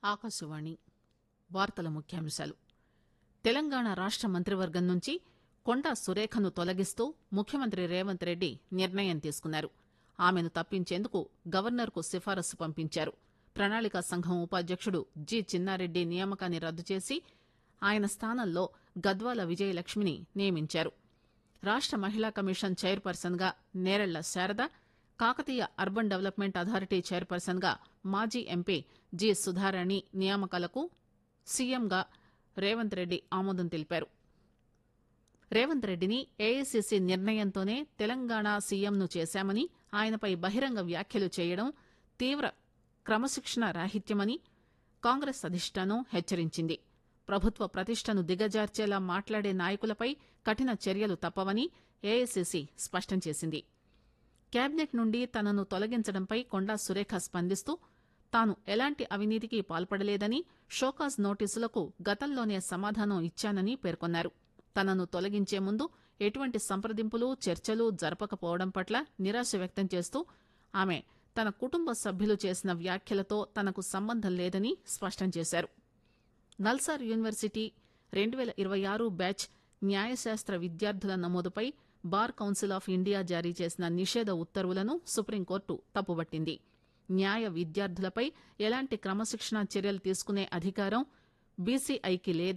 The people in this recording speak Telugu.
ఆకాశవాణి వార్తల ముఖ్యాంశాలు తెలంగాణ రాష్ట మంత్రివర్గం నుంచి కొండా సురేఖను తొలగిస్తూ ముఖ్యమంత్రి రేవంత్ రెడ్డి నిర్ణయం తీసుకున్నారు ఆమెను తప్పించేందుకు గవర్నర్కు సిఫారసు పంపించారు ప్రణాళికా సంఘం ఉపాధ్యకుడు జి చిన్నారెడ్డి నియామకాన్ని రద్దు చేసి ఆయన స్థానంలో గద్వాల విజయలక్ష్మిని నియమించారు రాష్ట మహిళా కమిషన్ చైర్పర్సన్ గా Nerella Sharada Kakatiya urban development authority chairperson గా మాజీ ఎంపీ జి సుధారాణి నియామకాలకు సీఎంగా రేవంత్ రెడ్డి ఆమోదం తెలిపారు రేవంత్ రెడ్డిని ఏఐసీసీ నిర్ణయంతోనే తెలంగాణ సీఎంను చేశామని ఆయనపై బహిరంగ వ్యాఖ్యలు చేయడం తీవ్ర క్రమశిక్షణ రాహిత్యమని కాంగ్రెస్ అధిష్టానం హెచ్చరించింది ప్రభుత్వ ప్రతిష్టను దిగజార్చేలా మాట్లాడే నాయకులపై కఠిన చర్యలు తప్పవని ఏఐసీసీ స్పష్టం చేసింది కేబినెట్ నుండి తనను తొలగించడంపై కొండా సురేఖ స్పందిస్తూ తాను ఎలాంటి అవినీతికి పాల్పడలేదని షోకాజ్ నోటీసులకు గతంలోనే సమాధానం ఇచ్చానని పేర్కొన్నారు తనను తొలగించే ముందు ఎటువంటి సంప్రదింపులు చర్చలు జరపకపోవడం పట్ల నిరాశ వ్యక్తం చేస్తూ ఆమె తన కుటుంబ సభ్యులు చేసిన వ్యాఖ్యలతో తనకు సంబంధం లేదని స్పష్టం చేశారు నల్సార్ యూనివర్సిటీ రెండు పేల ఇరవై ఆరు బ్యాచ్ న్యాయశాస్త్ర విద్యార్థుల నమోదుపై బార్ కౌన్సిల్ ఆఫ్ ఇండియా జారీ చేసిన నిషేధ ఉత్తర్వులను సుప్రీంకోర్టు తప్పుబట్టింది న్యాయ విద్యార్థులపై ఎలాంటి క్రమశిక్షణా చర్యలు తీసుకునే అధికారం బీసీఐకి లేదు